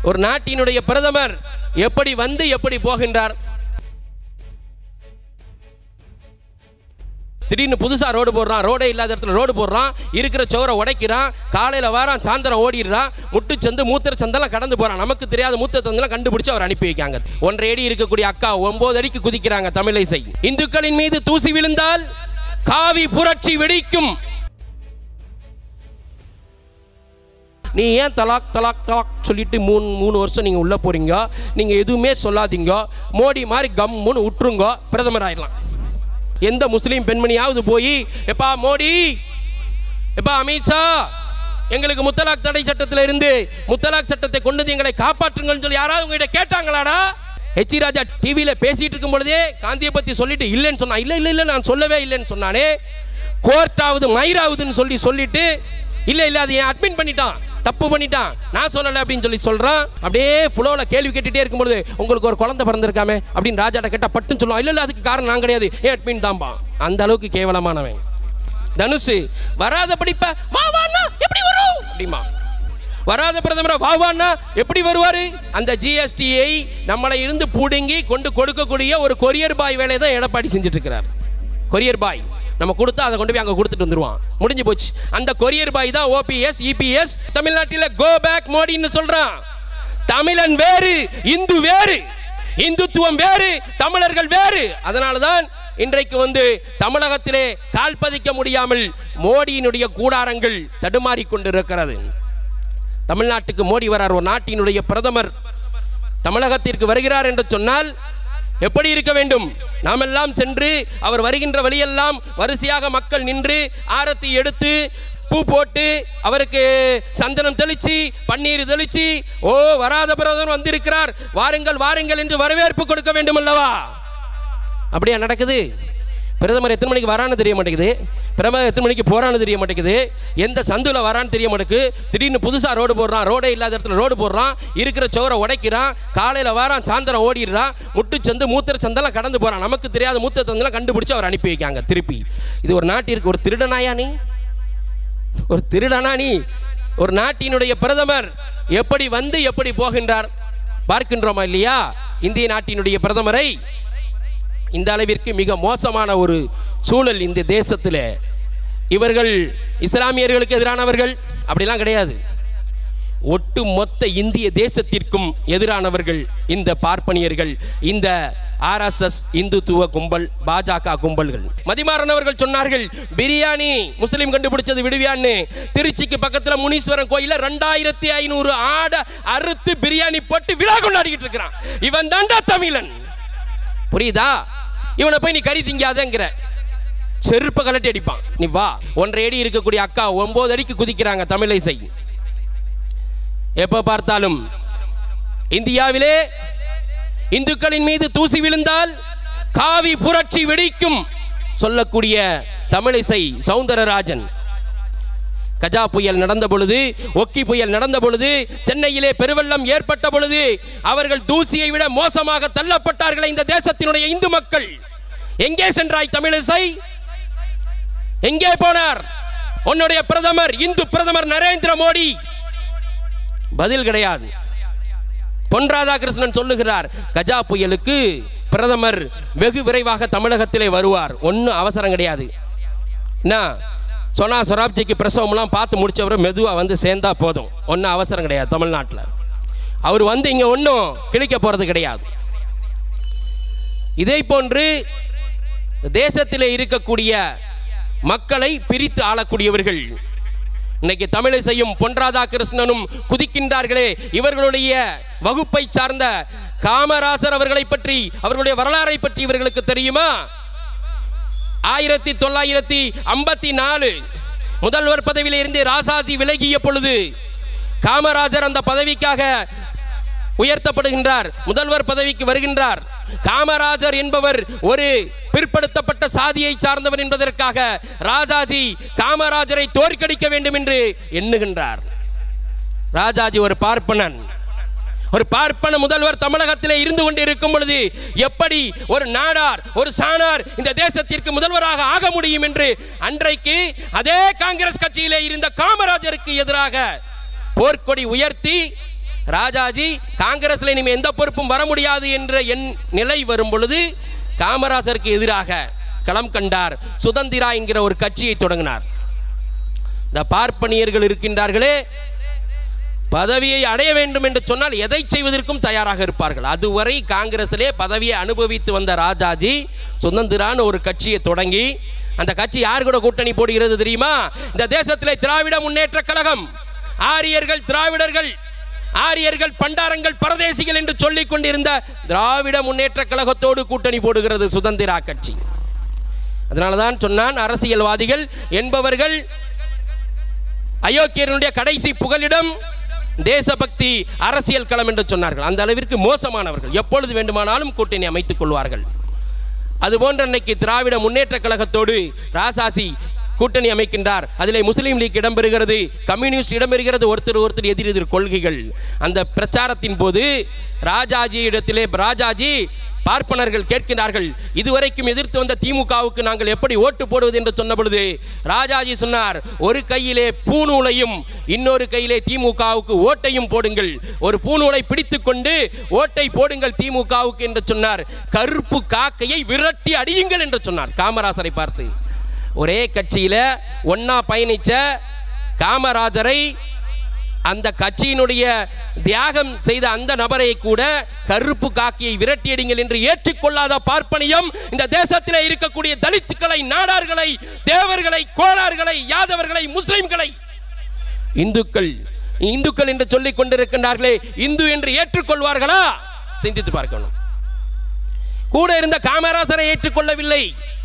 ஒரு நாட்டினுடைய பிரதமர் எப்படி வந்து எப்படி போகின்றார் திடீர்னு புதுசாக ரோடு போடுறான் ரோடே இல்லாத இடத்துல ரோடு போடுறான் இருக்கிற சோரை உடைக்கிறான் காலையில் வாரான் சாயந்தரம் ஓடிடுறான் முட்டு சந்து மூத்தர் சந்தெல்லாம் கடந்து போகிறான் நமக்கு தெரியாத மூத்த சந்தெல்லாம் கண்டுபிடிச்சு அவர் அனுப்பி வைக்காங்க ஒன்றரை அடி இருக்கக்கூடிய அக்கா ஒன்பது அடிக்கு குதிக்கிறாங்க தமிழிசை இந்துக்களின் மீது தூசி விழுந்தால் காவி புரட்சி வெடிக்கும் நீ ஏன் தலாக் தலாக் தலாக் சொல்லிட்டு மூணு மூணு வருஷம் நீங்கள் உள்ளே போகிறீங்க நீங்கள் எதுவுமே சொல்லாதீங்க மோடி மாதிரி கம்முன்னு விட்டுருங்க பிரதமர் ஆயிடலாம் எந்த முஸ்லீம் பெண்மணியாவது போய் எப்பா மோடி எப்பா அமித்ஷா எங்களுக்கு முத்தலாக் தடை சட்டத்தில் இருந்து முத்தலாக் சட்டத்தை கொண்டு வந்து எங்களை காப்பாற்றுங்கள்னு சொல்லி யாராவது உங்ககிட்ட கேட்டாங்களாடா ஹெச்சி ராஜா டிவியில் பேசிட்டு இருக்கும் பொழுதே காந்தியை பற்றி சொல்லிட்டு இல்லைன்னு சொன்னான் இல்லை இல்லை இல்லை நான் சொல்லவே இல்லைன்னு சொன்னானே கோர்ட்டாவது மயிராவுதுன்னு சொல்லி சொல்லிட்டு இல்லை இல்லை அது ஏன் அட்மிட் பண்ணிட்டான் தப்பு பண்ணிட்டான் நான் சொல்லலை அப்படின்னு சொல்லி சொல்கிறான் அப்படியே ஃப்ளோவில் கேள்வி கேட்டுகிட்டே இருக்கும்பொழுது உங்களுக்கு ஒரு குழந்தை பிறந்திருக்காமே அப்படின்னு ராஜாட்ட கேட்டால் பட்டுன்னு சொல்லுவான் இல்லை இல்லை அதுக்கு காரணம் நான் கிடையாது ஏன் அட்மின் தான்பா அந்த அளவுக்கு கேவலமானவன் தனுஷு வராத படிப்ப வா வான்னா எப்படி வரும் அப்படிமா வராத பிரதமரை வா வான்னா எப்படி வருவாரு அந்த ஜிஎஸ்டியை நம்மளை இருந்து புடுங்கி கொண்டு கொடுக்கக்கூடிய ஒரு கொரியர் பாய் வேலையை தான் எடப்பாடி செஞ்சுட்டு இருக்கிறார் கொரியர் பாய் நம்ம கொடுத்தா அதை கொண்டு போய் அங்கே கொடுத்துட்டு வந்துருவான் முடிஞ்சு போச்சு அந்த கொரியர் பாய் தான் ஓபிஎஸ் இபிஎஸ் தமிழ்நாட்டில் கோ பேக் மோடின்னு சொல்றான் தமிழன் வேறு இந்து வேறு இந்துத்துவம் வேறு தமிழர்கள் வேறு அதனால தான் இன்றைக்கு வந்து தமிழகத்திலே கால் பதிக்க முடியாமல் மோடியினுடைய கூடாரங்கள் தடுமாறிக் கொண்டிருக்கிறது தமிழ்நாட்டுக்கு மோடி வரார் ஒரு நாட்டினுடைய பிரதமர் தமிழகத்திற்கு வருகிறார் என்று சொன்னால் எப்படி இருக்க வேண்டும் நாமெல்லாம் சென்று அவர் வருகின்ற வழியெல்லாம் வரிசையாக மக்கள் நின்று ஆரத்தி எடுத்து பூ போட்டு அவருக்கு சந்தனம் தெளிச்சு பன்னீர் தெளிச்சு ஓ வராத பிரதமர் வந்திருக்கிறார் வாருங்கள் வாருங்கள் என்று வரவேற்பு கொடுக்க வேண்டும் அல்லவா அப்படியா நடக்குது பிரதமர் எத்தனை மணிக்கு வரான்னு தெரிய மாட்டேங்குது பிரதமர் எத்தனை மணிக்கு போறான்னு தெரிய மாட்டேங்குது எந்த சந்துல வரான்னு தெரிய மாட்டேங்குது திடீர்னு புதுசாக ரோடு போடுறான் ரோடே இல்லாத இடத்துல ரோடு போடுறான் இருக்கிற சோரை உடைக்கிறான் காலையில் வாரான் சாயந்தரம் ஓடிடுறான் முட்டு சந்து மூத்தர் சந்தெல்லாம் கடந்து போறான் நமக்கு தெரியாத மூத்த சந்தெல்லாம் கண்டுபிடிச்சு அவர் அனுப்பி வைக்காங்க திருப்பி இது ஒரு நாட்டிற்கு ஒரு திருடனாயா நீ ஒரு திருடனா நீ ஒரு நாட்டினுடைய பிரதமர் எப்படி வந்து எப்படி போகின்றார் பார்க்கின்றோமா இல்லையா இந்திய நாட்டினுடைய பிரதமரை இந்த அளவிற்கு மிக மோசமான ஒரு சூழல் இந்த தேசத்தில் இவர்கள் இஸ்லாமியர்களுக்கு எதிரானவர்கள் அப்படிலாம் கிடையாது ஒட்டு மொத்த இந்திய தேசத்திற்கும் எதிரானவர்கள் இந்த பார்ப்பனியர்கள் இந்த ஆர்எஸ்எஸ் இந்துத்துவ கும்பல் பாஜக கும்பல்கள் மதிமாறன் அவர்கள் சொன்னார்கள் பிரியாணி முஸ்லீம் கண்டுபிடிச்சது விடுவியான்னு திருச்சிக்கு பக்கத்தில் முனீஸ்வரன் கோயில ரெண்டாயிரத்தி ஐநூறு ஆடை அறுத்து பிரியாணி போட்டு விழா கொண்டாடிக்கிட்டு இருக்கிறான் இவன் தாண்டா தமிழன் புரியுதா இவனை போய் நீ கறி திங்காதங்கிற செருப்பை கலட்டி அடிப்பான் நீ வா ஒன்றரை அடி இருக்கக்கூடிய அக்கா ஒன்பது அடிக்கு குதிக்கிறாங்க தமிழிசை எப்ப பார்த்தாலும் இந்தியாவிலே இந்துக்களின் மீது தூசி விழுந்தால் காவி புரட்சி வெடிக்கும் சொல்லக்கூடிய தமிழிசை சவுந்தரராஜன் கஜா புயல் நடந்த பொழுது ஒக்கி புயல் நடந்த பொழுது சென்னையிலே பெருவெள்ளம் ஏற்பட்ட பொழுது அவர்கள் தூசியை விட மோசமாக தள்ளப்பட்டார்களே இந்த தேசத்தினுடைய இந்து மக்கள் எங்கே சென்றாய் தமிழிசை எங்கே போனார் உன்னுடைய பிரதமர் இந்து பிரதமர் நரேந்திர மோடி பதில் கிடையாது பொன் ராதாகிருஷ்ணன் சொல்லுகிறார் கஜா புயலுக்கு பிரதமர் வெகு விரைவாக தமிழகத்திலே வருவார் ஒன்றும் அவசரம் கிடையாது என்ன சொன்னா சொராப்ஜிக்கு பிரசவம்லாம் பார்த்து முடிச்சவரை மெதுவாக வந்து சேர்ந்தா போதும் ஒன்றும் அவசரம் கிடையாது தமிழ்நாட்டில் அவர் வந்து இங்கே ஒன்றும் கிழிக்க போகிறது கிடையாது இதே போன்று தேசத்தில் இருக்கக்கூடிய மக்களை பிரித்து ஆளக்கூடியவர்கள் இன்னைக்கு தமிழிசையும் பொன் ராதாகிருஷ்ணனும் குதிக்கின்றார்களே இவர்களுடைய வகுப்பை சார்ந்த காமராசர் அவர்களை பற்றி அவர்களுடைய வரலாறை பற்றி இவர்களுக்கு தெரியுமா ஆயிரத்தி தொள்ளாயிரத்தி ஐம்பத்தி நாலு முதல்வர் பதவியில் இருந்து ராசாஜி விலகிய பொழுது காமராஜர் அந்த பதவிக்காக உயர்த்தப்படுகின்றார் முதல்வர் பதவிக்கு வருகின்றார் காமராஜர் என்பவர் ஒரு பிற்படுத்தப்பட்ட சாதியை சார்ந்தவர் என்பதற்காக ராஜாஜி காமராஜரை தோற்கடிக்க வேண்டும் என்று எண்ணுகின்றார் ராஜாஜி ஒரு பார்ப்பனன் ஒரு பார்ப்பன முதல்வர் தமிழகத்திலே இருந்து கொண்டு இருக்கும் பொழுது எப்படி ஒரு நாடார் ஒரு சானார் இந்த தேசத்திற்கு முதல்வராக ஆக முடியும் என்று அன்றைக்கு அதே காங்கிரஸ் கட்சியிலே இருந்த காமராஜருக்கு எதிராக போர்க்கொடி உயர்த்தி ராஜாஜி காங்கிரஸ்ல இனிமே எந்த பொறுப்பும் வர முடியாது என்ற என் நிலை வரும் பொழுது காமராசருக்கு எதிராக களம் கண்டார் சுதந்திரா என்கிற ஒரு கட்சியை தொடங்கினார் இந்த பார்ப்பனியர்கள் இருக்கின்றார்களே பதவியை அடைய வேண்டும் என்று சொன்னால் எதை செய்வதற்கும் தயாராக இருப்பார்கள் அதுவரை காங்கிரஸிலே பதவியை அனுபவித்து வந்த ராஜாஜி சுதந்திரான்னு ஒரு கட்சியை தொடங்கி அந்த கட்சி யார் கூட கூட்டணி போடுகிறது தெரியுமா இந்த தேசத்திலே திராவிட முன்னேற்ற கழகம் ஆரியர்கள் திராவிடர்கள் ஆரியர்கள் பண்டாரங்கள் பரதேசிகள் என்று சொல்லிக் கொண்டிருந்த திராவிட முன்னேற்ற கழகத்தோடு கூட்டணி போடுகிறது சுதந்திரா கட்சி அதனால தான் சொன்னான் அரசியல்வாதிகள் என்பவர்கள் அயோக்கியர்களுடைய கடைசி புகலிடம் தேசபக்தி அரசியல் களம் என்று சொன்னார்கள் அந்த அளவிற்கு மோசமானவர்கள் எப்பொழுது வேண்டுமானாலும் கூட்டணி அமைத்துக் கொள்வார்கள் அதுபோன்ற அன்னைக்கு திராவிட முன்னேற்ற கழகத்தோடு ராசாசி கூட்டணி அமைக்கின்றார் அதிலே முஸ்லீம் லீக் இடம்பெறுகிறது கம்யூனிஸ்ட் இடம்பெறுகிறது ஒருத்தர் ஒருத்தர் எதிர் எதிர் கொள்கைகள் அந்த பிரச்சாரத்தின் போது ராஜாஜி இடத்திலே ராஜாஜி பார்ப்பனர்கள் கேட்கின்றார்கள் இதுவரைக்கும் எதிர்த்து வந்த திமுகவுக்கு நாங்கள் எப்படி ஓட்டு போடுவது என்று சொன்ன பொழுது ராஜாஜி சொன்னார் ஒரு கையிலே பூநூலையும் இன்னொரு கையிலே திமுகவுக்கு ஓட்டையும் போடுங்கள் ஒரு பூநூலை பிடித்துக் கொண்டு ஓட்டை போடுங்கள் திமுகவுக்கு என்று சொன்னார் கருப்பு காக்கையை விரட்டி அடியுங்கள் என்று சொன்னார் காமராசரை பார்த்து ஒரே கட்சியில ஒன்னா பயணிச்ச காமராஜரை அந்த கட்சியினுடைய தியாகம் செய்த அந்த நபரை கூட கருப்பு காக்கியை விரட்டியடிங்கள் என்று ஏற்றுக்கொள்ளாத பார்ப்பனியம் இந்த தேசத்திலே இருக்கக்கூடிய தலித்துக்களை நாடார்களை தேவர்களை கோளார்களை யாதவர்களை முஸ்லிம்களை இந்துக்கள் இந்துக்கள் என்று சொல்லிக் கொண்டிருக்கின்றார்களே இந்து என்று ஏற்றுக்கொள்வார்களா சிந்தித்து பார்க்கணும் கூட இருந்த காமராசரை ஏற்றுக்கொள்ளவில்லை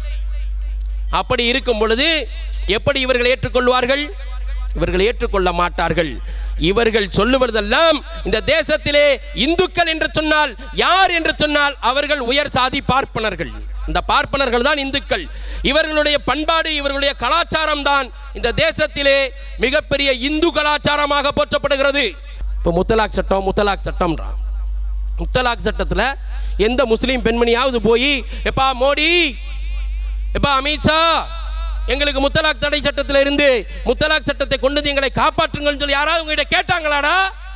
அப்படி இருக்கும் பொழுது எப்படி இவர்கள் ஏற்றுக்கொள்வார்கள் இவர்கள் ஏற்றுக்கொள்ள மாட்டார்கள் இவர்கள் சொல்லுவதெல்லாம் இந்த தேசத்திலே இந்துக்கள் என்று சொன்னால் யார் என்று சொன்னால் அவர்கள் உயர் சாதி பார்ப்பனர்கள் இந்த பார்ப்பனர்கள் தான் இந்துக்கள் இவர்களுடைய பண்பாடு இவர்களுடைய கலாச்சாரம் தான் இந்த தேசத்திலே மிகப்பெரிய இந்து கலாச்சாரமாக போற்றப்படுகிறது இப்போ முத்தலாக் சட்டம் முத்தலாக் சட்டம்ன்றான் முத்தலாக் சட்டத்தில் எந்த முஸ்லீம் பெண்மணியாவது போய் எப்பா மோடி எப்பா அமித்ஷா எங்களுக்கு முத்தலாக் தடை சட்டத்தில் இருந்து முத்தலாக் சட்டத்தை கொண்டு வந்து எங்களை காப்பாற்றுங்கள்னு சொல்லி யாராவது உங்ககிட்ட கேட்டாங்களாடா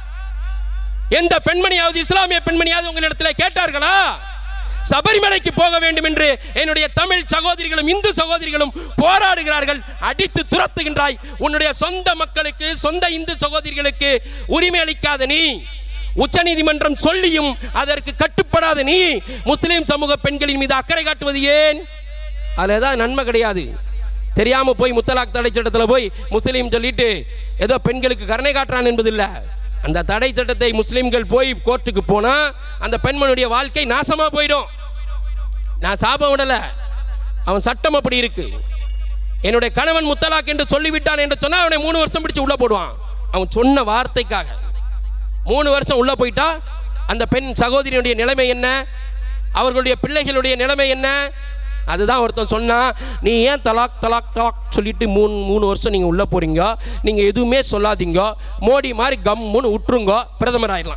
எந்த பெண்மணியாவது இஸ்லாமிய பெண்மணியாவது உங்களிடத்துல கேட்டார்களா சபரிமலைக்கு போக வேண்டும் என்று என்னுடைய தமிழ் சகோதரிகளும் இந்து சகோதரிகளும் போராடுகிறார்கள் அடித்து துரத்துகின்றாய் உன்னுடைய சொந்த மக்களுக்கு சொந்த இந்து சகோதரிகளுக்கு உரிமை அளிக்காத நீ உச்சநீதிமன்றம் சொல்லியும் அதற்கு கட்டுப்படாத நீ முஸ்லிம் சமூக பெண்களின் மீது அக்கறை காட்டுவது ஏன் அதில் ஏதாவது நன்மை கிடையாது தெரியாமல் போய் முத்தலாக் தடை சட்டத்தில் போய் முஸ்லீம் சொல்லிட்டு ஏதோ பெண்களுக்கு கருணை காட்டுறான் என்பது இல்லை அந்த தடை சட்டத்தை முஸ்லீம்கள் போய் கோர்ட்டுக்கு போனால் அந்த பெண்மனுடைய வாழ்க்கை நாசமாக போயிடும் நான் சாபம் விடலை அவன் சட்டம் அப்படி இருக்கு என்னுடைய கணவன் முத்தலாக் என்று சொல்லிவிட்டான் என்று சொன்னால் அவனை மூணு வருஷம் பிடிச்சு உள்ளே போடுவான் அவன் சொன்ன வார்த்தைக்காக மூணு வருஷம் உள்ளே போயிட்டா அந்த பெண் சகோதரியுடைய நிலைமை என்ன அவர்களுடைய பிள்ளைகளுடைய நிலைமை என்ன அதுதான் ஒருத்தன் சொன்னா நீ ஏன் தலாக் தலாக் தலாக் சொல்லிட்டு மூணு மூணு வருஷம் நீங்கள் உள்ளே போகிறீங்க நீங்கள் எதுவுமே சொல்லாதீங்க மோடி மாதிரி கம்முன்னு விட்டுருங்க பிரதமர் ஆயிடலாம்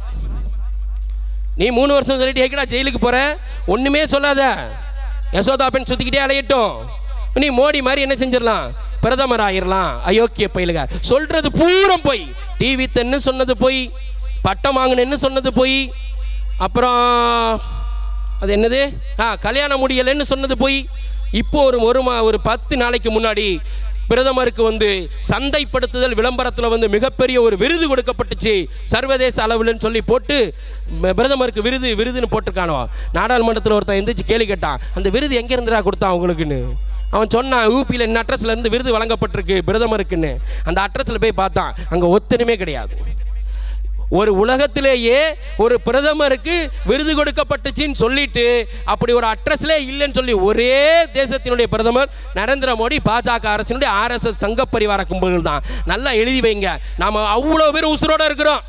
நீ மூணு வருஷம் சொல்லிட்டு ஏக்கடா ஜெயிலுக்கு போகிற ஒன்றுமே சொல்லாத யசோதா பெண் சுற்றிக்கிட்டே அலையட்டும் நீ மோடி மாதிரி என்ன செஞ்சிடலாம் பிரதமர் ஆயிரலாம் அயோக்கிய பயிலுக சொல்கிறது பூரம் போய் டிவி தென்னு சொன்னது போய் பட்டம் வாங்கினேன்னு சொன்னது போய் அப்புறம் அது என்னது ஆ கல்யாணம் முடியலைன்னு சொன்னது போய் இப்போ ஒரு ஒரு மா ஒரு பத்து நாளைக்கு முன்னாடி பிரதமருக்கு வந்து சந்தைப்படுத்துதல் விளம்பரத்தில் வந்து மிகப்பெரிய ஒரு விருது கொடுக்கப்பட்டுச்சு சர்வதேச அளவில்னு சொல்லி போட்டு ம- பிரதமருக்கு விருது விருதுன்னு போட்டிருக்கானோ நாடாளுமன்றத்தில் ஒருத்தன் எந்திரிச்சு கேள்வி கேட்டான் அந்த விருது எங்கே இருந்துடா கொடுத்தான் அவங்களுக்குன்னு அவன் சொன்னான் யூபியில் இந்த அட்ரஸ்ல இருந்து விருது வழங்கப்பட்டிருக்கு பிரதமருக்குன்னு அந்த அட்ரஸில் போய் பார்த்தான் அங்கே ஒத்தனுமே கிடையாது ஒரு உலகத்திலேயே ஒரு பிரதமருக்கு விருது கொடுக்கப்பட்டுச்சுன்னு சொல்லிட்டு அப்படி ஒரு அட்ரஸ்லே இல்லைன்னு சொல்லி ஒரே தேசத்தினுடைய பிரதமர் நரேந்திர மோடி பாஜக அரசினுடைய ஆர்எஸ்எஸ் சங்க பரிவார கும்பல்கள் தான் நல்லா எழுதி வைங்க நாம அவ்வளோ பேர் உசுரோட இருக்கிறோம்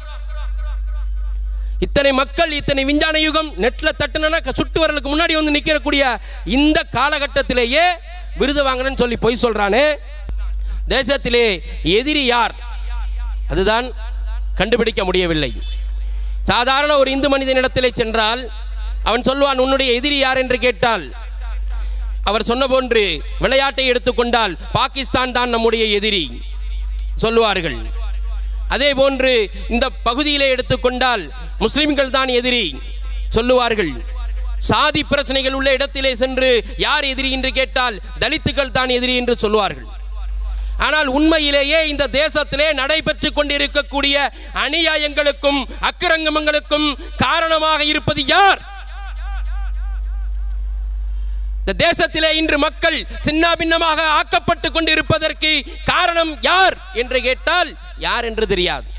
இத்தனை மக்கள் இத்தனை விஞ்ஞான யுகம் நெட்ல தட்டுனா சுட்டு வரலுக்கு முன்னாடி வந்து நிற்கக்கூடிய இந்த காலகட்டத்திலேயே விருது வாங்கணும்னு சொல்லி பொய் சொல்றானே தேசத்திலே எதிரி யார் அதுதான் கண்டுபிடிக்க முடியவில்லை சாதாரண ஒரு இந்து மனிதனிடத்திலே சென்றால் அவன் சொல்வான் உன்னுடைய எதிரி யார் என்று கேட்டால் அவர் சொன்ன போன்று விளையாட்டை எடுத்துக்கொண்டால் பாகிஸ்தான் தான் நம்முடைய எதிரி சொல்லுவார்கள் அதே போன்று இந்த பகுதியிலே எடுத்துக்கொண்டால் முஸ்லிம்கள் தான் எதிரி சொல்லுவார்கள் சாதி பிரச்சனைகள் உள்ள இடத்திலே சென்று யார் எதிரி என்று கேட்டால் தலித்துக்கள் தான் எதிரி என்று சொல்லுவார்கள் ஆனால் உண்மையிலேயே இந்த தேசத்திலே நடைபெற்று கொண்டிருக்கக்கூடிய அநியாயங்களுக்கும் அக்கிரங்கமங்களுக்கும் காரணமாக இருப்பது யார் இந்த தேசத்திலே இன்று மக்கள் சின்னாபின்னமாக ஆக்கப்பட்டு கொண்டிருப்பதற்கு காரணம் யார் என்று கேட்டால் யார் என்று தெரியாது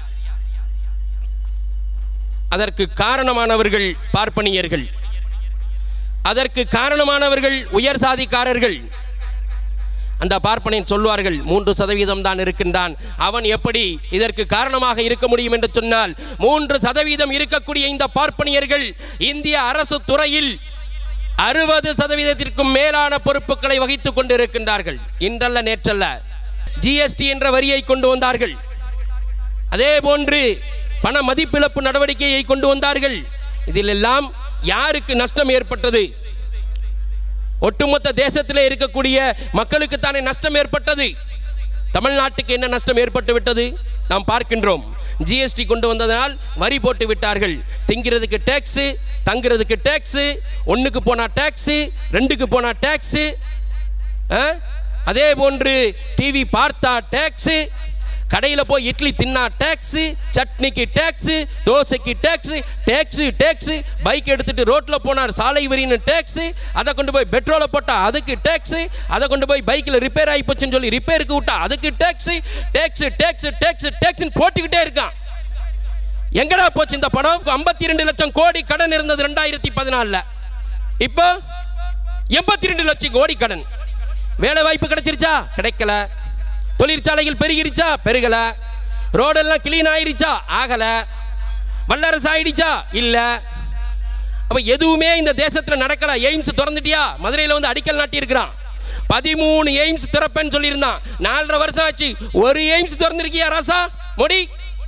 அதற்கு காரணமானவர்கள் பார்ப்பனியர்கள் அதற்கு காரணமானவர்கள் உயர் சாதிக்காரர்கள் அந்த பார்ப்பனியன் சொல்வார்கள் மூன்று சதவீதம் தான் இருக்கின்றான் அவன் எப்படி இதற்கு காரணமாக இருக்க முடியும் என்று சொன்னால் மூன்று சதவீதம் இருக்கக்கூடிய இந்த பார்ப்பனியர்கள் இந்திய அரசு துறையில் அறுபது சதவீதத்திற்கும் மேலான பொறுப்புகளை வகித்துக் கொண்டிருக்கின்றார்கள் இன்றல்ல நேற்றல்ல ஜிஎஸ்டி என்ற வரியை கொண்டு வந்தார்கள் அதே போன்று பண மதிப்பிழப்பு நடவடிக்கையை கொண்டு வந்தார்கள் இதிலெல்லாம் யாருக்கு நஷ்டம் ஏற்பட்டது ஒட்டுமொத்த தேசத்திலே இருக்கக்கூடிய மக்களுக்கு தானே நஷ்டம் ஏற்பட்டது தமிழ்நாட்டுக்கு என்ன நஷ்டம் ஏற்பட்டு விட்டது நாம் பார்க்கின்றோம் ஜிஎஸ்டி கொண்டு வந்ததனால் வரி போட்டு விட்டார்கள் திங்கிறதுக்கு டேக்ஸு தங்குறதுக்கு டேக்ஸு ஒன்றுக்கு போனால் டேக்ஸு ரெண்டுக்கு போனால் டேக்ஸு அதே போன்று டிவி பார்த்தா டேக்ஸு கடையில் போய் இட்லி தின்னா டேக்ஸு சட்னிக்கு டேக்ஸு தோசைக்கு டேக்ஸு டேக்ஸு டேக்ஸு பைக் எடுத்துட்டு ரோட்டில் போனார் சாலை வரின்னு டேக்ஸு அதை கொண்டு போய் பெட்ரோலை போட்டால் அதுக்கு டேக்ஸு அதை கொண்டு போய் பைக்கில் ரிப்பேர் ஆகி போச்சுன்னு சொல்லி ரிப்பேருக்கு விட்டா அதுக்கு டேக்ஸு டேக்ஸு டேக்ஸு டேக்ஸு டேக்ஸ்னு போட்டுக்கிட்டே இருக்கான் எங்கடா போச்சு இந்த படம் ஐம்பத்தி ரெண்டு லட்சம் கோடி கடன் இருந்தது ரெண்டாயிரத்தி பதினாலில் இப்போ எண்பத்தி ரெண்டு லட்சம் கோடி கடன் வேலை வாய்ப்பு கிடைச்சிருச்சா கிடைக்கல தொழிற்சாலைகள் பெருகிருச்சா பெருகல ரோடெல்லாம் கிளீன் ஆயிருச்சா ஆகல வல்லரசு ஆயிடுச்சா இல்ல அப்ப எதுவுமே இந்த தேசத்துல நடக்கல எய்ம்ஸ் திறந்துட்டியா மதுரையில் வந்து அடிக்கல் நாட்டி இருக்கிறான் பதிமூணு எய்ம்ஸ் திறப்பேன்னு சொல்லியிருந்தான் நாலரை வருஷம் ஆச்சு ஒரு எய்ம்ஸ் திறந்திருக்கியா ராசா மொடி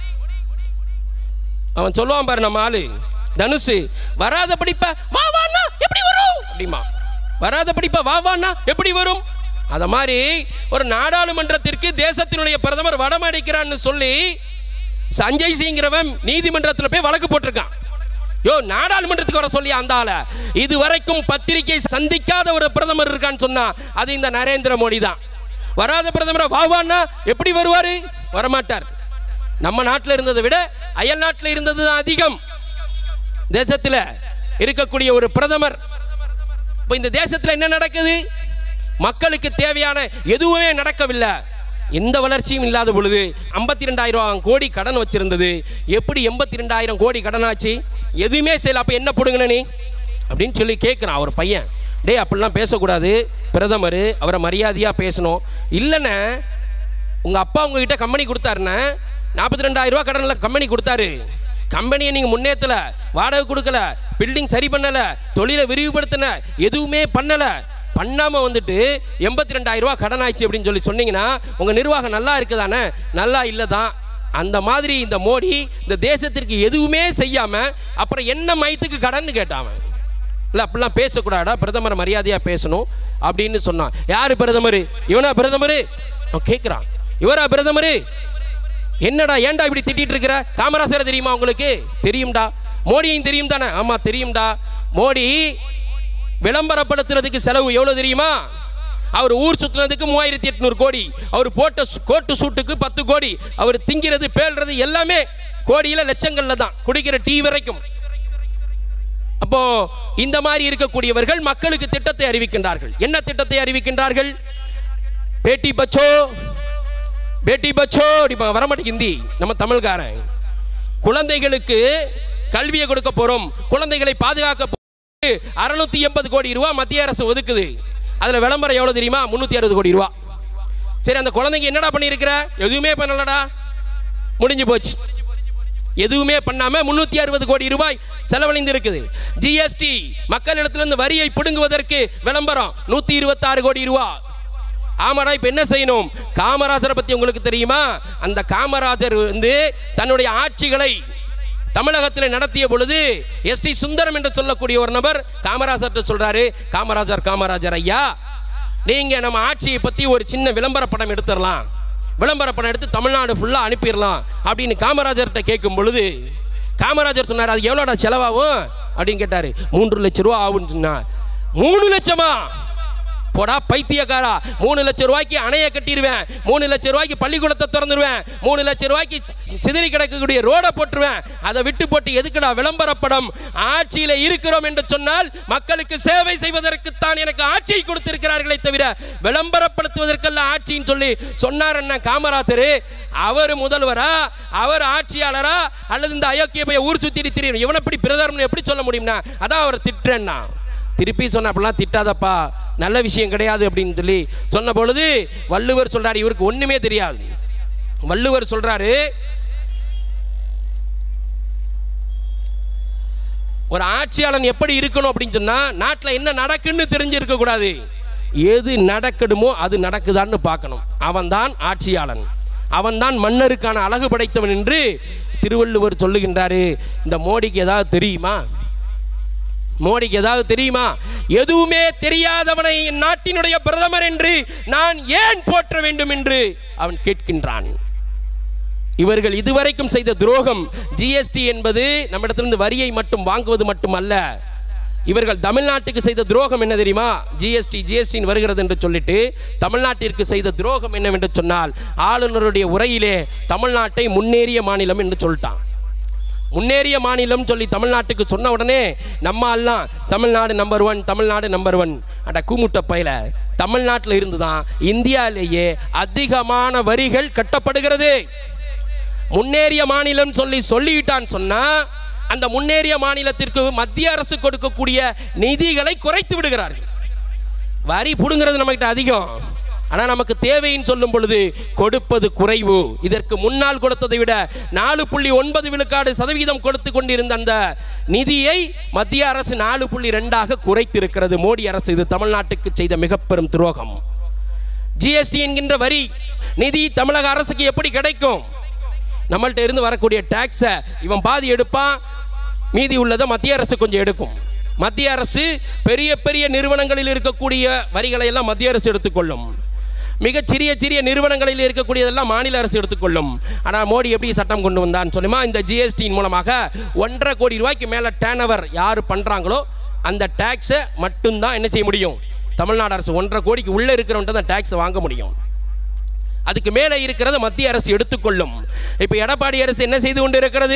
அவன் சொல்லுவான் பாரு நம்ம ஆளு தனுஷு வராத படிப்ப வா வான்னா எப்படி வரும் அப்படிமா வராத படிப்ப வா வான்னா எப்படி வரும் அத மாதிரி ஒரு நாடாளுமன்றத்திற்கு தேசத்தினுடைய பிரதமர் வடமடிக்கிறான்னு சொல்லி சஞ்சய் சிங்கிறவன் நீதிமன்றத்தில் போய் வழக்கு போட்டிருக்கான் யோ நாடாளுமன்றத்துக்கு வர சொல்லி அந்த ஆளை இதுவரைக்கும் பத்திரிகை சந்திக்காத ஒரு பிரதமர் இருக்கான்னு சொன்னா அது இந்த நரேந்திர மோடி தான் வராத பிரதமரை வாவான்னா எப்படி வருவாரு வரமாட்டார் நம்ம நாட்டில் இருந்ததை விட அயல் நாட்டில் இருந்தது தான் அதிகம் தேசத்தில் இருக்கக்கூடிய ஒரு பிரதமர் இப்போ இந்த தேசத்தில் என்ன நடக்குது மக்களுக்கு தேவையான எதுவுமே நடக்கவில்லை எந்த வளர்ச்சியும் இல்லாத பொழுது ஐம்பத்தி ரெண்டாயிரம் கோடி கடன் வச்சிருந்தது எப்படி எண்பத்தி ரெண்டாயிரம் கோடி கடன் ஆச்சு எதுவுமே செய்யல அப்போ என்ன போடுங்கண்ணே நீ அப்படின்னு சொல்லி கேட்குறான் ஒரு பையன் டேய் அப்படிலாம் பேசக்கூடாது பிரதமர் அவரை மரியாதையாக பேசணும் இல்லைண்ணே உங்கள் அப்பா உங்ககிட்ட கம்பெனி கொடுத்தாருண்ணே நாற்பத்தி ரெண்டாயிரம் ரூபா கடனில் கம்பெனி கொடுத்தாரு கம்பெனியை நீங்கள் முன்னேற்றல வாடகை கொடுக்கல பில்டிங் சரி பண்ணலை தொழிலை விரிவுபடுத்தின எதுவுமே பண்ணலை பண்ணாமல் வந்துட்டு எண்பத்தி ரெண்டாயிரம் ரூபா கடன் ஆயிடுச்சு அப்படின்னு சொல்லி சொன்னீங்கன்னா உங்கள் நிர்வாகம் நல்லா இருக்குதானே நல்லா இல்லை தான் அந்த மாதிரி இந்த மோடி இந்த தேசத்திற்கு எதுவுமே செய்யாமல் அப்புறம் என்ன மயத்துக்கு கடன்னு கேட்டான் அவன் இல்லை அப்படிலாம் பேசக்கூடாடா பிரதமர் மரியாதையாக பேசணும் அப்படின்னு சொன்னான் யார் பிரதமர் இவனா பிரதமர் அவன் கேட்குறான் இவரா பிரதமர் என்னடா ஏன்டா இப்படி திட்டிட்டு இருக்கிற காமராசரை தெரியுமா உங்களுக்கு தெரியும்டா மோடியும் தெரியும் தானே ஆமாம் தெரியும்டா மோடி விளம்பரப்படுத்துறதுக்கு செலவு எவ்வளோ தெரியுமா அவர் ஊர் சுற்றுனதுக்கு மூவாயிரத்தி எட்நூறு கோடி அவர் போட்ட சு- கோட்டு சூட்டுக்கு பத்து கோடி அவர் திங்கிறது பேல்றது எல்லாமே கோடியில் லட்சங்களில் தான் குடிக்கிற டீ வரைக்கும் அப்போ இந்த மாதிரி இருக்கக்கூடியவர்கள் மக்களுக்கு திட்டத்தை அறிவிக்கின்றார்கள் என்ன திட்டத்தை அறிவிக்கின்றார்கள் பேட்டி பச்சோ பேட்டி பச்சோ அப்படி வரமாட்டேங்க ஹிந்தி நம்ம தமிழ்காரன் குழந்தைகளுக்கு கல்வியை கொடுக்க போறோம் குழந்தைகளை பாதுகாக்க அறுநூத்தி எண்பது கோடி ரூபா மத்திய அரசு ஒதுக்குது அதுல விளம்பரம் எவ்வளவு தெரியுமா முன்னூத்தி அறுபது கோடி ரூபா சரி அந்த குழந்தைங்க என்னடா பண்ணியிருக்கிற எதுவுமே பண்ணலடா முடிஞ்சு போச்சு எதுவுமே பண்ணாம முன்னூத்தி அறுபது கோடி ரூபாய் செலவழிந்து இருக்குது ஜிஎஸ்டி மக்களிடத்திலிருந்து வரியை பிடுங்குவதற்கு விளம்பரம் நூத்தி இருபத்தாறு கோடி ரூபா ஆமாடா இப்போ என்ன செய்யணும் காமராஜரை பற்றி உங்களுக்கு தெரியுமா அந்த காமராஜர் வந்து தன்னுடைய ஆட்சிகளை தமிழகத்தில் நடத்திய பொழுது எஸ்டி சுந்தரம் என்று சொல்லக்கூடிய ஒரு நபர் காமராஜர்கிட்ட சொல்றாரு காமராஜர் காமராஜர் ஐயா நீங்க நம்ம ஆட்சியை பற்றி ஒரு சின்ன விளம்பர படம் எடுத்துடலாம் விளம்பர படம் எடுத்து தமிழ்நாடு ஃபுல்லாக அனுப்பிடலாம் அப்படின்னு காமராஜர்கிட்ட கேட்கும் பொழுது காமராஜர் சொன்னார் அது எவ்வளோடா செலவாகும் அப்படின்னு கேட்டார் மூன்று லட்ச ரூபா ஆகும்னு சொன்னார் மூணு லட்சமா போடா பைத்தியக்காரா மூணு லட்சம் ரூபாய்க்கு அணையை கட்டிடுவேன் மூணு லட்சம் ரூபாய்க்கு பள்ளிக்கூடத்தை திறந்துருவேன் மூணு லட்சம் ரூபாய்க்கு சிதறி கிடக்கக்கூடிய ரோடை போட்டுருவேன் அதை விட்டு போட்டு எதுக்குடா விளம்பரப்படம் ஆட்சியில் இருக்கிறோம் என்று சொன்னால் மக்களுக்கு சேவை செய்வதற்குத்தான் எனக்கு ஆட்சியை கொடுத்திருக்கிறார்களே தவிர விளம்பரப்படுத்துவதற்கல்ல ஆட்சின்னு சொல்லி சொன்னார் அண்ணன் காமராஜர் அவர் முதல்வரா அவர் ஆட்சியாளரா அல்லது இந்த அயோக்கிய போய் ஊர் சுத்திட்டு தெரியும் இவனை எப்படி பிரதமர் எப்படி சொல்ல முடியும்னா அதான் அவர் திட்டுறேன்னா திருப்பி சொன்ன அப்படிலாம் திட்டாதப்பா நல்ல விஷயம் கிடையாது அப்படின்னு சொல்லி சொன்ன பொழுது வள்ளுவர் சொல்றாரு இவருக்கு ஒண்ணுமே தெரியாது வள்ளுவர் சொல்றாரு ஒரு ஆட்சியாளன் எப்படி இருக்கணும் அப்படின்னு சொன்னா நாட்டில் என்ன நடக்குன்னு தெரிஞ்சிருக்க கூடாது எது நடக்கணுமோ அது நடக்குதான்னு பார்க்கணும் அவன்தான் ஆட்சியாளன் அவன்தான் மன்னருக்கான அழகு படைத்தவன் என்று திருவள்ளுவர் சொல்லுகின்றாரு இந்த மோடிக்கு ஏதாவது தெரியுமா மோடிக்கு ஏதாவது தெரியுமா எதுவுமே தெரியாதவனை என் நாட்டினுடைய பிரதமர் என்று நான் ஏன் போற்ற வேண்டும் என்று அவன் கேட்கின்றான் இவர்கள் இதுவரைக்கும் செய்த துரோகம் ஜிஎஸ்டி என்பது நம்மிடத்திலிருந்து வரியை மட்டும் வாங்குவது மட்டுமல்ல இவர்கள் தமிழ்நாட்டுக்கு செய்த துரோகம் என்ன தெரியுமா ஜிஎஸ்டி ஜிஎஸ்டின்னு வருகிறது என்று சொல்லிட்டு தமிழ்நாட்டிற்கு செய்த துரோகம் என்னவென்று சொன்னால் ஆளுநருடைய உரையிலே தமிழ்நாட்டை முன்னேறிய மாநிலம் என்று சொல்லிட்டான் முன்னேறிய மாநிலம் சொல்லி தமிழ்நாட்டுக்கு சொன்ன உடனே நம்ம எல்லாம் Tamil Nadu number one Tamil Nadu number one அட கூமுட்ட பயில தமிழ்நாட்டில் இருந்து தான் இந்தியாவிலேயே அதிகமான வரிகள் கட்டப்படுகிறது முன்னேறிய மாநிலம் சொல்லி சொல்லிவிட்டான்னு சொன்னா அந்த முன்னேறிய மாநிலத்திற்கு மத்திய அரசு கொடுக்கக்கூடிய நிதிகளை குறைத்து விடுகிறார்கள் வரி புடுங்கிறது நம்மகிட்ட அதிகம் ஆனால் நமக்கு தேவைன்னு சொல்லும் பொழுது கொடுப்பது குறைவு இதற்கு முன்னால் கொடுத்ததை விட நாலு புள்ளி ஒன்பது விழுக்காடு சதவீதம் கொடுத்து கொண்டிருந்த அந்த நிதியை மத்திய அரசு நாலு புள்ளி ரெண்டாக குறைத்திருக்கிறது மோடி அரசு இது தமிழ்நாட்டுக்கு செய்த மிக பெரும் துரோகம் ஜிஎஸ்டி என்கின்ற வரி நிதி தமிழக அரசுக்கு எப்படி கிடைக்கும் நம்மள்ட்ட இருந்து வரக்கூடிய டேக்ஸை இவன் பாதி எடுப்பான் மீதி உள்ளதை மத்திய அரசு கொஞ்சம் எடுக்கும் மத்திய அரசு பெரிய பெரிய நிறுவனங்களில் இருக்கக்கூடிய வரிகளை எல்லாம் மத்திய அரசு எடுத்துக்கொள்ளும் மிகச் சிறிய சிறிய நிறுவனங்களில் இருக்கக்கூடியதெல்லாம் மாநில அரசு எடுத்துக்கொள்ளும் ஆனால் மோடி எப்படி சட்டம் கொண்டு வந்தான்னு சொன்னோமா இந்த ஜிஎஸ்டியின் மூலமாக ஒன்றரை கோடி ரூபாய்க்கு மேலே டேர்ன் ஓவர் யார் பண்ணுறாங்களோ அந்த டேக்ஸை மட்டும்தான் என்ன செய்ய முடியும் தமிழ்நாடு அரசு ஒன்றரை கோடிக்கு உள்ளே இருக்கிறவன்ட்டு தான் டேக்ஸை வாங்க முடியும் அதுக்கு மேலே இருக்கிறத மத்திய அரசு எடுத்துக்கொள்ளும் இப்போ எடப்பாடி அரசு என்ன செய்து கொண்டு இருக்கிறது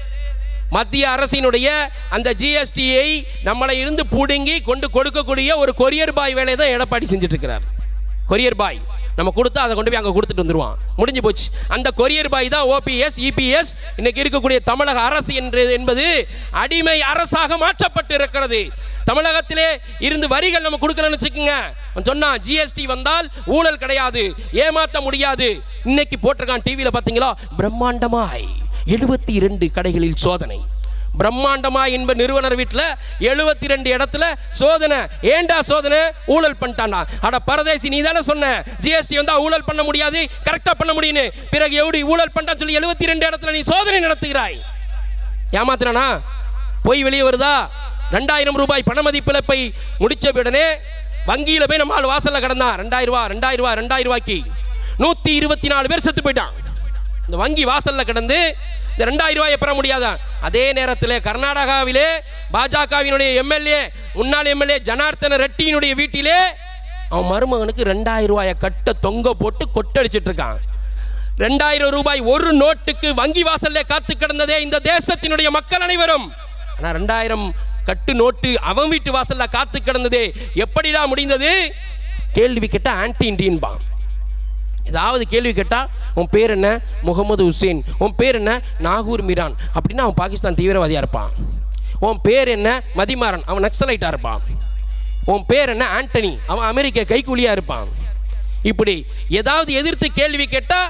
மத்திய அரசினுடைய அந்த ஜிஎஸ்டியை நம்மளை இருந்து பிடுங்கி கொண்டு கொடுக்கக்கூடிய ஒரு கொரியர் பாய் வேலையை தான் எடப்பாடி செஞ்சுட்டு இருக்கிறார் கொரியர் பாய் நம்ம கொடுத்தா அதை கொண்டு போய் அங்கே கொடுத்துட்டு வந்துருவான் முடிஞ்சு போச்சு அந்த கொரியர் பாய் தான் ஓபிஎஸ் இபிஎஸ் இன்னைக்கு இருக்கக்கூடிய தமிழக அரசு என்று என்பது அடிமை அரசாக மாற்றப்பட்டு இருக்கிறது தமிழகத்திலே இருந்து வரிகள் நம்ம கொடுக்கலன்னு வச்சுக்கோங்க அவன் சொன்னான் ஜிஎஸ்டி வந்தால் ஊழல் கிடையாது ஏமாற்ற முடியாது இன்னைக்கு போட்டிருக்கான் டிவியில் பார்த்தீங்களா பிரம்மாண்டமாய் எழுபத்தி இரண்டு கடைகளில் சோதனை பிரம்மாண்டமா என்ப நிறுவனர் வீட்டில் எழுபத்தி ரெண்டு இடத்துல சோதனை ஏண்டா சோதனை ஊழல் பண்ணிட்டானா அட பரதேசி நீ தானே சொன்ன ஜிஎஸ்டி வந்தா ஊழல் பண்ண முடியாது கரெக்டாக பண்ண முடியும்னு பிறகு எப்படி ஊழல் பண்ணிட்டான்னு சொல்லி எழுபத்தி ரெண்டு இடத்துல நீ சோதனை நடத்துகிறாய் ஏமாத்துறானா போய் வெளியே வருதா ரெண்டாயிரம் ரூபாய் பண மதிப்பிழப்பை முடிச்ச உடனே வங்கியில் போய் நம்ம ஆள் வாசல்ல கிடந்தான் ரெண்டாயிரம் ரூபா ரெண்டாயிரம் ரூபா ரெண்டாயிரம் ரூபாய்க்கு நூற்றி இருபத்தி நாலு பேர் செத்து போயிட்டான் இந்த வங்கி வாசல்ல கிடந்து இந்த ரெண்டாயிரம் ரூபாயை பெற முடியாதா அதே நேரத்தில் கர்நாடகாவிலே பாஜகவினுடைய எம்எல்ஏ முன்னாள் எம்எல்ஏ ஜனார்த்தன ரெட்டியினுடைய வீட்டிலே அவன் மருமகனுக்கு ரெண்டாயிரம் ரூபாயை கட்ட தொங்க போட்டு கொட்டடிச்சிட்டு இருக்கான் ரெண்டாயிரம் ரூபாய் ஒரு நோட்டுக்கு வங்கி வாசல்ல காத்து கிடந்ததே இந்த தேசத்தினுடைய மக்கள் அனைவரும் ஆனால் ரெண்டாயிரம் கட்டு நோட்டு அவன் வீட்டு வாசல்ல காத்து கிடந்ததே எப்படிடா முடிந்தது கேள்வி கேட்ட ஆன்டி இண்டியன்பான் ஏதாவது கேள்வி கேட்டால் உன் பேர் என்ன முகமது ஹுசேன் உன் பேர் என்ன நாகூர் மீரான் அப்படின்னா அவன் பாகிஸ்தான் தீவிரவாதியாக இருப்பான் உன் பேர் என்ன மதிமாறன் அவன் நக்சலைட்டாக இருப்பான் உன் பேர் என்ன ஆண்டனி அவன் அமெரிக்க கைக்கூலியாக இருப்பான் இப்படி ஏதாவது எதிர்த்து கேள்வி கேட்டால்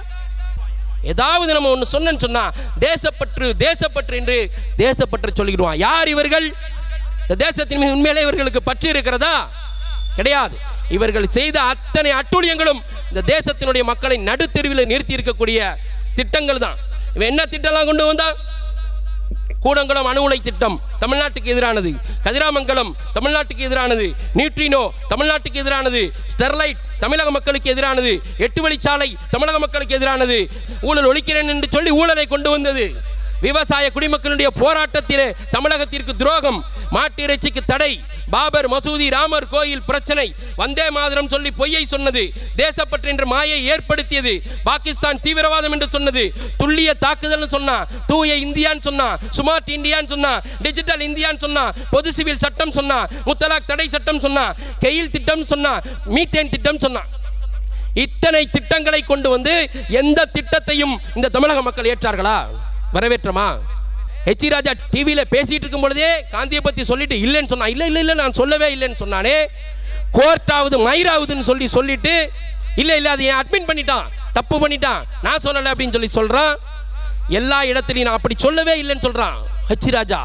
ஏதாவது நம்ம ஒன்று சொன்னேன்னு சொன்னால் தேசப்பற்று தேசப்பற்று என்று தேசப்பற்று சொல்லிடுவான் யார் இவர்கள் இந்த தேசத்தின் மீது உண்மையிலே இவர்களுக்கு பற்று இருக்கிறதா கிடையாது இவர்கள் செய்த அத்தனை அட்டூழியங்களும் இந்த தேசத்தினுடைய மக்களை நடுத்தெருவில் நிறுத்தி இருக்கக்கூடிய திட்டங்கள் தான் இவன் என்ன திட்டம்லாம் கொண்டு வந்தான் கூடங்குளம் அணு உலை திட்டம் தமிழ்நாட்டுக்கு எதிரானது கதிராமங்கலம் தமிழ்நாட்டுக்கு எதிரானது நியூட்ரினோ தமிழ்நாட்டுக்கு எதிரானது ஸ்டெர்லைட் தமிழக மக்களுக்கு எதிரானது எட்டு வழிச்சாலை தமிழக மக்களுக்கு எதிரானது ஊழல் ஒழிக்கிறேன் என்று சொல்லி ஊழலை கொண்டு வந்தது விவசாய குடிமக்களுடைய போராட்டத்திலே தமிழகத்திற்கு துரோகம் மாட்டு இறைச்சிக்கு தடை பாபர் மசூதி ராமர் கோயில் பிரச்சனை வந்தே மாதரம் சொல்லி பொய்யை சொன்னது தேசப்பற்று என்ற மாயை ஏற்படுத்தியது பாகிஸ்தான் தீவிரவாதம் என்று சொன்னது துல்லிய தாக்குதல்னு சொன்னா தூய இந்தியான்னு சொன்னா ஸ்மார்ட் இந்தியான்னு சொன்னா டிஜிட்டல் இந்தியான்னு சொன்னா பொது சிவில் சட்டம் சொன்னா முத்தலாக் தடை சட்டம் சொன்னா கெயில் திட்டம் சொன்னா மீத்தேன் திட்டம் சொன்னா இத்தனை திட்டங்களை கொண்டு வந்து எந்த திட்டத்தையும் இந்த தமிழக மக்கள் ஏற்றார்களா வரவேற்றமா ஹெச் ராஜா டிவியில் பேசிட்டு இருக்கும் பொழுதே காந்தியை பற்றி சொல்லிட்டு இல்லைன்னு சொன்னா இல்லை இல்லை இல்லை நான் சொல்லவே இல்லைன்னு சொன்னானே கோர்ட்டாவது மயிராகுதுன்னு சொல்லி சொல்லிட்டு இல்லை இல்லை அதை என் அட்மிட் பண்ணிட்டான் தப்பு பண்ணிட்டான் நான் சொல்லலை அப்படின்னு சொல்லி சொல்கிறான் எல்லா இடத்துலையும் நான் அப்படி சொல்லவே இல்லைன்னு சொல்கிறான் ஹெச் ராஜா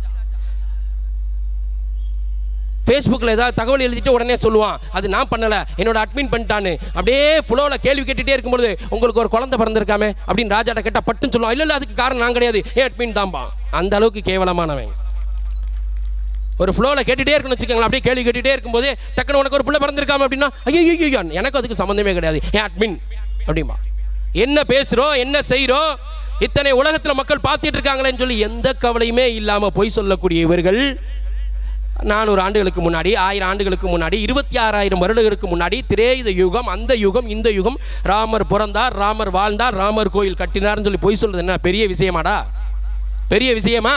ஃபேஸ்புக்கில் ஏதாவது தகவல் எழுதிட்டு உடனே சொல்லுவான் அது நான் பண்ணலை என்னோட அட்மின் பண்ணிட்டான்னு அப்படியே ஃப்ளோவில் கேள்வி கேட்டுகிட்டே இருக்கும்பொழுது உங்களுக்கு ஒரு குழந்தை பிறந்திருக்காமே அப்படின்னு ராஜாட்ட கேட்டால் பட்டுன்னு சொல்லுவான் இல்லை இல்லை அதுக்கு காரணம் நான் கிடையாது ஏன் அட்மின் தான்பா அந்த அளவுக்கு கேவலமானவன் ஒரு ஃப்ளோவில் கேட்டுகிட்டே இருக்குன்னு வச்சுக்கோங்களேன் அப்படியே கேள்வி கேட்டுகிட்டே இருக்கும்போது டக்குன்னு உனக்கு ஒரு பிள்ளை பிறந்திருக்காம அப்படின்னா ஐயோ ஐயோ எனக்கு அதுக்கு சம்மந்தமே கிடையாது ஏன் அட்மின் அப்படிம்பா என்ன பேசுகிறோம் என்ன செய்கிறோம் இத்தனை உலகத்தில் மக்கள் பார்த்துட்டு இருக்காங்களேன்னு சொல்லி எந்த கவலையுமே இல்லாமல் பொய் சொல்லக்கூடிய இவர்கள் நானூறு ஆண்டுகளுக்கு முன்னாடி ஆயிரம் ஆண்டுகளுக்கு முன்னாடி இருபத்தி ஆறாயிரம் வருடங்களுக்கு முன்னாடி திரேயுத யுகம் அந்த யுகம் இந்த யுகம் ராமர் பிறந்தார் ராமர் வாழ்ந்தார் ராமர் கோயில் கட்டினார்னு சொல்லி பொய் சொல்றது என்ன பெரிய விஷயமாடா பெரிய விஷயமா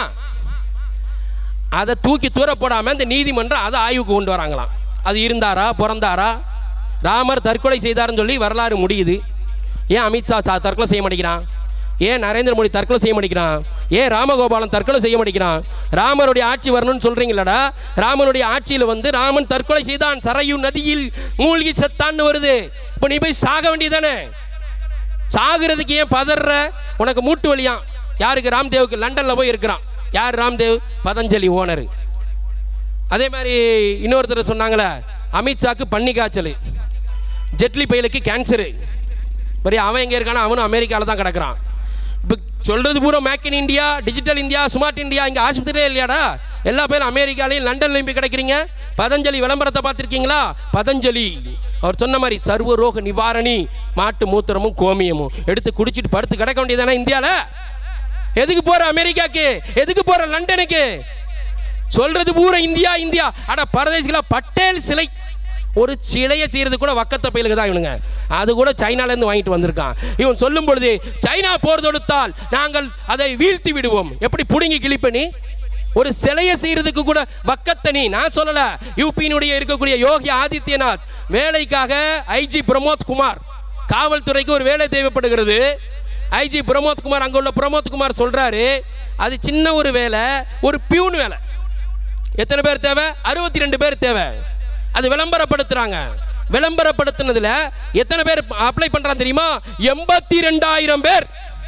அதை தூக்கி தூர போடாமல் இந்த நீதிமன்றம் அதை ஆய்வுக்கு கொண்டு வராங்களாம் அது இருந்தாரா பிறந்தாரா ராமர் தற்கொலை செய்தார்னு சொல்லி வரலாறு முடியுது ஏன் அமித்ஷா சா- தற்கொலை செய்ய மாட்டேங்கிறான் ஏன் நரேந்திர மோடி தற்கொலை செய்ய மாட்டேங்கிறான் ஏன் ராமகோபாலன் தற்கொலை செய்ய மாட்டேங்கிறான் ராமருடைய ஆட்சி வரணும்னு சொல்றீங்களடா ராமனுடைய ஆட்சியில் வந்து ராமன் தற்கொலை செய்தான் சரையு நதியில் மூழ்கி செத்தான்னு வருது இப்போ நீ போய் சாக வேண்டியதானே சாகுறதுக்கு ஏன் பதற உனக்கு மூட்டு வலியாம் யாருக்கு ராம்தேவுக்கு லண்டனில் போய் இருக்கிறான் யார் ராம்தேவ் பதஞ்சலி ஓனர் அதே மாதிரி இன்னொருத்தர் சொன்னாங்களே அமித்ஷாக்கு பன்னி காய்ச்சல் ஜெட்லி பையலுக்கு கேன்சரு பெரிய அவன் எங்கே இருக்கானா அவனும் அமெரிக்காவில் தான் கிடக்குறான் இப்போ சொல்கிறது பூரா make in India digital India smart India இங்கே ஆஸ்பத்திரியே இல்லையாடா எல்லா பேரும் அமெரிக்காலையும் லண்டன்லையும் போய் கிடைக்கிறீங்க பதஞ்சலி விளம்பரத்தை பார்த்துருக்கீங்களா பதஞ்சலி அவர் சொன்ன மாதிரி சர்வ ரோக நிவாரணி மாட்டு மூத்திரமும் கோமியமும் எடுத்து குடிச்சிட்டு படுத்து கிடக்க வேண்டியதானே இந்தியாவில் எதுக்கு போற அமெரிக்காக்கு எதுக்கு போற லண்டனுக்கு சொல்றது பூரா இந்தியா இந்தியா அட பரதேசிகளா பட்டேல் சிலை ஒரு சிலையை செய்யறது கூட வக்கத்த பயிலுக்கு தான் இவனுங்க அது கூட சைனால இருந்து வாங்கிட்டு வந்திருக்கான் இவன் சொல்லும் பொழுது சைனா போர் தொடுத்தால் நாங்கள் அதை வீழ்த்தி விடுவோம் எப்படி புடுங்கி கிழிப்பனி ஒரு சிலையை செய்யறதுக்கு கூட வக்கத்தனி நான் சொல்லல யூபியினுடைய இருக்கக்கூடிய யோகி ஆதித்யநாத் வேலைக்காக ஐஜி பிரமோத் குமார் காவல்துறைக்கு ஒரு வேலை தேவைப்படுகிறது ஐஜி பிரமோத் குமார் அங்கே உள்ள பிரமோத் குமார் சொல்றாரு அது சின்ன ஒரு வேலை ஒரு பியூன் வேலை எத்தனை பேர் தேவை அறுபத்தி ரெண்டு பேர் தேவை அது விளம்பரப்படுத்துறாங்க விளம்பரப்படுத்தினதுல எத்தனை பேர் அப்ளை பண்றாங்க தெரியுமா எண்பத்தி ரெண்டாயிரம் பேர்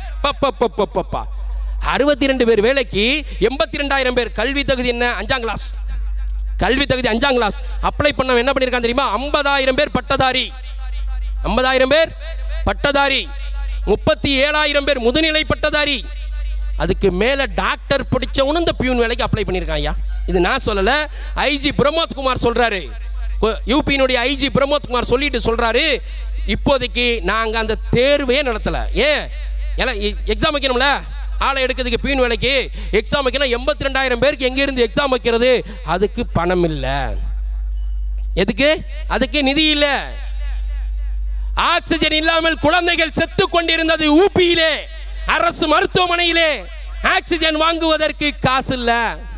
பப்பா அறுபத்தி ரெண்டு பேர் வேலைக்கு எண்பத்தி ரெண்டாயிரம் பேர் கல்வி தகுதி என்ன அஞ்சாம் கிளாஸ் கல்வி தகுதி அஞ்சாம் கிளாஸ் அப்ளை பண்ண என்ன பண்ணியிருக்காங்க தெரியுமா ஐம்பதாயிரம் பேர் பட்டதாரி ஐம்பதாயிரம் பேர் பட்டதாரி முப்பத்தி ஏழாயிரம் பேர் முதுநிலை பட்டதாரி அதுக்கு மேலே டாக்டர் படித்தவனும் இந்த பியூன் வேலைக்கு அப்ளை பண்ணியிருக்கான் ஐயா இது நான் சொல்லலை ஐஜி பிரமோத் குமார் சொல்கிறாரு யூபியினுடைய ஐஜி பிரமோத் குமார் சொல்லிட்டு சொல்கிறாரு இப்போதைக்கு நாங்கள் அந்த தேர்வையே நடத்தலை ஏன் ஏன்னா எக்ஸாம் வைக்கணும்ல ஆளை எடுக்கிறதுக்கு பியூன் வேலைக்கு எக்ஸாம் வைக்கணும் எண்பத்தி ரெண்டாயிரம் பேருக்கு எங்கேருந்து எக்ஸாம் வைக்கிறது அதுக்கு பணம் இல்லை எதுக்கு அதுக்கு நிதி இல்லை ஆக்சிஜன் இல்லாமல் குழந்தைகள் செத்து கொண்டிருந்தது ஊப்பியிலே அரசு மருத்துவமனையிலே ஆக்சிஜன் வாங்குவதற்கு காசு இல்ல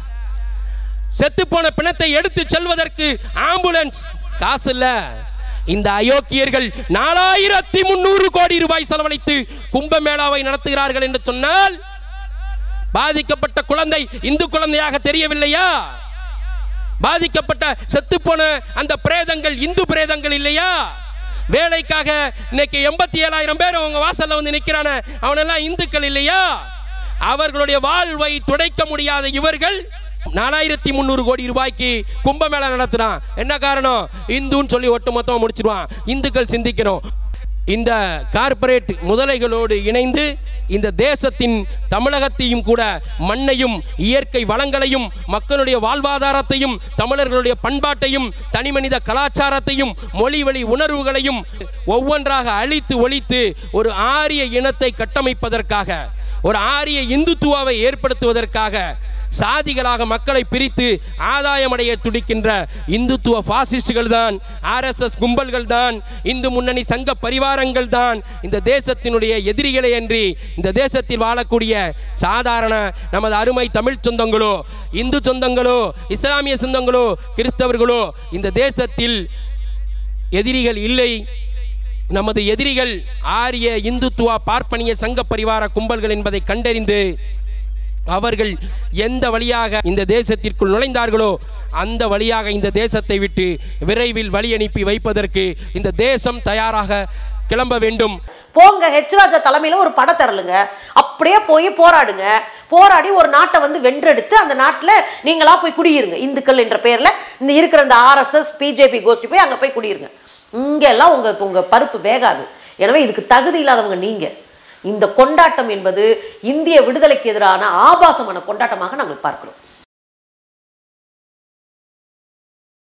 செத்து போன பிணத்தை எடுத்து செல்வதற்கு ஆம்புலன்ஸ் காசு இல்ல இந்த அயோக்கியர்கள் நாலாயிரத்தி முன்னூறு கோடி ரூபாய் செலவழித்து கும்பமேளாவை நடத்துகிறார்கள் என்று சொன்னால் பாதிக்கப்பட்ட குழந்தை இந்து குழந்தையாக தெரியவில்லையா பாதிக்கப்பட்ட செத்துப்போன அந்த பிரேதங்கள் இந்து பிரேதங்கள் இல்லையா வேலைக்காக இன்னைக்கு எண்பத்தி ஏழாயிரம் பேர் அவங்க வாசல்ல வந்து நிற்கிறான அவனெல்லாம் இந்துக்கள் இல்லையா அவர்களுடைய வாழ்வை துடைக்க முடியாத இவர்கள் நாலாயிரத்தி முந்நூறு கோடி ரூபாய்க்கு கும்பமேளா நடத்துறான் என்ன காரணம் இந்துன்னு சொல்லி ஒட்டுமொத்தமாக முடிச்சிருவான் இந்துக்கள் சிந்திக்கணும் இந்த கார்ப்பரேட் முதலைகளோடு இணைந்து இந்த தேசத்தின் தமிழகத்தையும் கூட மண்ணையும் இயற்கை வளங்களையும் மக்களுடைய வாழ்வாதாரத்தையும் தமிழர்களுடைய பண்பாட்டையும் தனிமனித கலாச்சாரத்தையும் மொழி வழி உணர்வுகளையும் ஒவ்வொன்றாக அழித்து ஒழித்து ஒரு ஆரிய இனத்தை கட்டமைப்பதற்காக ஒரு ஆரிய இந்துத்துவாவை ஏற்படுத்துவதற்காக சாதிகளாக மக்களை பிரித்து ஆதாயமடைய துடிக்கின்ற இந்துத்துவ பாசிஸ்டுகள் தான் ஆர்எஸ்எஸ் கும்பல்கள் தான் இந்து முன்னணி சங்க பரிவாரங்கள் தான் இந்த தேசத்தினுடைய எதிரிகளே அன்றி இந்த தேசத்தில் வாழக்கூடிய சாதாரண நமது அருமை தமிழ் சொந்தங்களோ இந்து சொந்தங்களோ இஸ்லாமிய சொந்தங்களோ கிறிஸ்தவர்களோ இந்த தேசத்தில் எதிரிகள் இல்லை நமது எதிரிகள் ஆரிய இந்துத்துவா பார்ப்பனிய சங்க பரிவார கும்பல்கள் என்பதை கண்டறிந்து அவர்கள் எந்த வழியாக இந்த தேசத்திற்குள் நுழைந்தார்களோ அந்த வழியாக இந்த தேசத்தை விட்டு விரைவில் வழி அனுப்பி வைப்பதற்கு இந்த தேசம் தயாராக கிளம்ப வேண்டும் போங்க ஹெச் ராஜா தலைமையில ஒரு படை தரலுங்க அப்படியே போய் போராடுங்க போராடி ஒரு நாட்டை வந்து வென்றெடுத்து அந்த நாட்டில் நீங்களா போய் குடியிருங்க இந்துக்கள் என்ற பேர்ல இந்த இருக்கிற இந்த ஆர்எஸ்எஸ் பிஜேபி கோஷ்டி போய் அங்க போய் குடியிருங்க இங்கெல்லாம் உங்க உங்க பருப்பு வேகாது எனவே இதுக்கு தகுதி இல்லாதவங்க நீங்க இந்த கொண்டாட்டம் என்பது இந்திய விடுதலைக்கு எதிரான ஆபாசமான கொண்டாட்டமாக நாங்கள் பார்க்கிறோம்